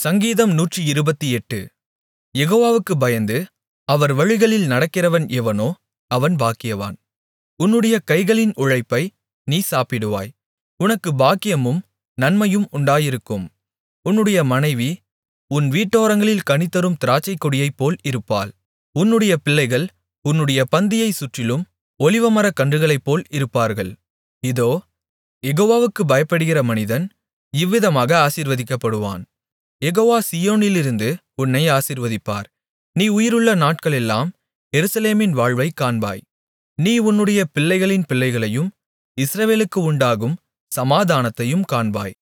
சங்கீதம் நூற்றிருபத்தெட்டு யெகோவாவுக்குப் பயந்து அவர் வழிகளில் நடக்கிறவன் எவனோ அவன் பாக்கியவான் உன்னுடைய கைகளின் உழைப்பை நீ சாப்பிடுவாய் உனக்குப் பாக்கியமும் நன்மையும் உண்டாயிருக்கும் உன்னுடைய மனைவி உன் வீட்டோரங்களில் கனிதரும் திராட்சைக்கொடியைப்போல் இருப்பாள் உன்னுடைய பிள்ளைகள் உன்னுடைய பந்தியைச் சுற்றிலும் ஒலிவமரக் கன்றுகளைப்போல் இருப்பார்கள் இதோ யெகோவாவுக்குப் பயப்படுகிற மனிதன் இவ்விதமாக ஆசீர்வதிக்கப்படுவான் யெகோவா சீயோனிலிருந்து உன்னை ஆசீர்வதிப்பார் நீ உயிருள்ள நாட்களெல்லாம் எருசலேமின் வாழ்வைக் காண்பாய் நீ உன்னுடைய பிள்ளைகளின் பிள்ளைகளையும் இஸ்ரவேலுக்கு உண்டாகும் சமாதானத்தையும் காண்பாய்